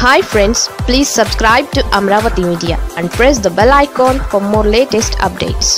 hi friends please subscribe to Amaravati media and press the bell icon for more latest updates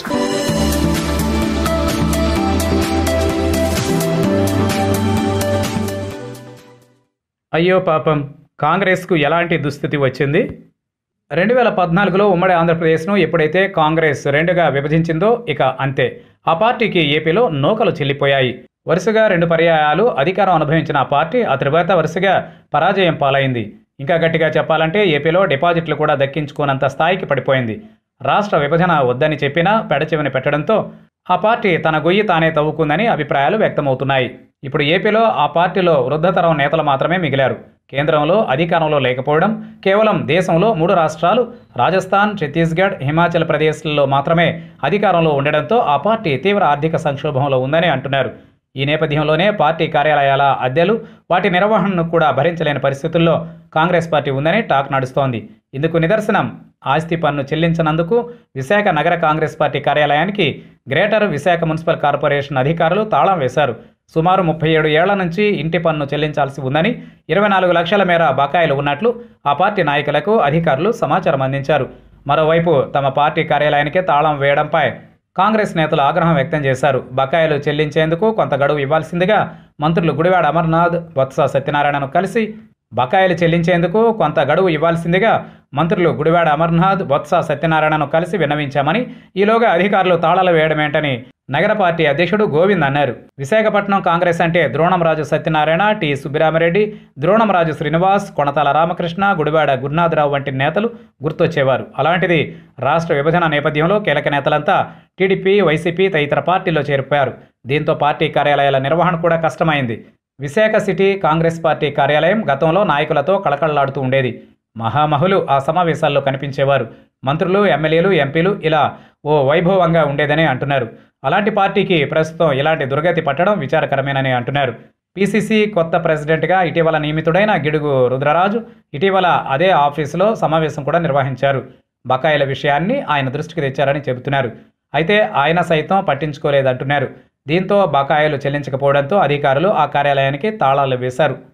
అయ్యో పాపం కాంగ్రెస్కు ఎలాంటి దుస్థితి వచ్చింది రెండు వేల పద్నాలుగులో ఉమ్మడి ఆంధ్రప్రదేశ్ను ఎప్పుడైతే కాంగ్రెస్ రెండుగా విభజించిందో ఇక అంతే ఆ పార్టీకి ఏపీలో నూకలు చెల్లిపోయాయి వరుసగా రెండు పర్యాయాలు అధికారం అనుభవించిన ఆ పార్టీ ఆ తరువాత వరుసగా పరాజయం పాలైంది ఇంకా గట్టిగా చెప్పాలంటే ఏపీలో డిపాజిట్లు కూడా దక్కించుకోనంత స్థాయికి పడిపోయింది రాష్ట్ర విభజన వద్దని చెప్పినా పెడచెవిని పెట్టడంతో ఆ పార్టీ తన గొయ్యి తానే తవ్వుకుందని అభిప్రాయాలు వ్యక్తమవుతున్నాయి ఇప్పుడు ఏపీలో ఆ పార్టీలో వృద్ధతరం నేతలు మాత్రమే మిగిలారు కేంద్రంలో అధికారంలో లేకపోవడం కేవలం దేశంలో మూడు రాష్ట్రాలు రాజస్థాన్ ఛత్తీస్గఢ్ హిమాచల్ ప్రదేశ్లలో మాత్రమే అధికారంలో ఉండడంతో ఆ పార్టీ తీవ్ర ఆర్థిక సంక్షోభంలో ఉందని అంటున్నారు ఈ నేపథ్యంలోనే పార్టీ కార్యాలయాల అద్దెలు వాటి నిర్వహణను కూడా భరించలేని పరిస్థితుల్లో కాంగ్రెస్ పార్టీ ఉందని టాక్ నడుస్తోంది ఇందుకు నిదర్శనం ఆస్తి పన్ను చెల్లించనందుకు విశాఖ నగర కాంగ్రెస్ పార్టీ కార్యాలయానికి గ్రేటర్ విశాఖ మున్సిపల్ కార్పొరేషన్ అధికారులు తాళం వేశారు సుమారు ముప్పై ఏడు ఏళ్ల నుంచి ఇంటి పన్ను చెల్లించాల్సి ఉందని ఇరవై నాలుగు లక్షల మేర బకాయిలు ఉన్నట్లు ఆ పార్టీ నాయకులకు అధికారులు సమాచారం అందించారు మరోవైపు తమ పార్టీ కార్యాలయానికే తాళం వేయడంపై కాంగ్రెస్ నేతలు ఆగ్రహం వ్యక్తం చేశారు బకాయిలు చెల్లించేందుకు కొంత గడువు ఇవ్వాల్సిందిగా మంత్రులు గుడివాడ అమర్నాథ్ బొత్స సత్యనారాయణను కలిసి బకాయిలు చెల్లించేందుకు కొంత గడువు ఇవ్వాల్సిందిగా మంత్రులు గుడివాడ అమర్నాథ్ బొత్స సత్యనారాయణను కలిసి విన్నవించామని ఈలోగా అధికారులు తాళాలు వేయడమేంటని నగర పార్టీ అధ్యక్షుడు గోవింద్ అన్నారు విశాఖపట్నం కాంగ్రెస్ అంటే ద్రోణంరాజు సత్యనారాయణ టి సుబ్బిరామరెడ్డి ద్రోణంరాజు శ్రీనివాస్ కొణతాల రామకృష్ణ గుడివాడ గురునాథరావు వంటి నేతలు గుర్తొచ్చేవారు అలాంటిది రాష్ట్ర విభజన నేపథ్యంలో కీలక నేతలంతా టీడీపీ వైసీపీ తదితర పార్టీలో చేరిపోయారు దీంతో పార్టీ కార్యాలయాల నిర్వహణ కూడా కష్టమైంది విశాఖ సిటీ కాంగ్రెస్ పార్టీ కార్యాలయం గతంలో నాయకులతో కళకళలాడుతూ ఉండేది మహామహులు ఆ సమావేశాల్లో కనిపించేవారు మంత్రులు ఎమ్మెల్యేలు ఎంపీలు ఇలా ఓ వైభవంగా ఉండేదని అంటున్నారు అలాంటి పార్టీకి ప్రస్తుతం ఇలాంటి దుర్గతి పట్టడం విచారకరమేనని అంటున్నారు పీసీసీ కొత్త ప్రెసిడెంట్గా ఇటీవల నియమితుడైన గిడుగు రుద్రరాజు ఇటీవల అదే ఆఫీసులో సమావేశం కూడా నిర్వహించారు బకాయిల విషయాన్ని ఆయన దృష్టికి తెచ్చారని చెబుతున్నారు అయితే ఆయన సైతం పట్టించుకోలేదంటున్నారు దీంతో బకాయిలు చెల్లించకపోవడంతో అధికారులు ఆ కార్యాలయానికి తాళాలు వేశారు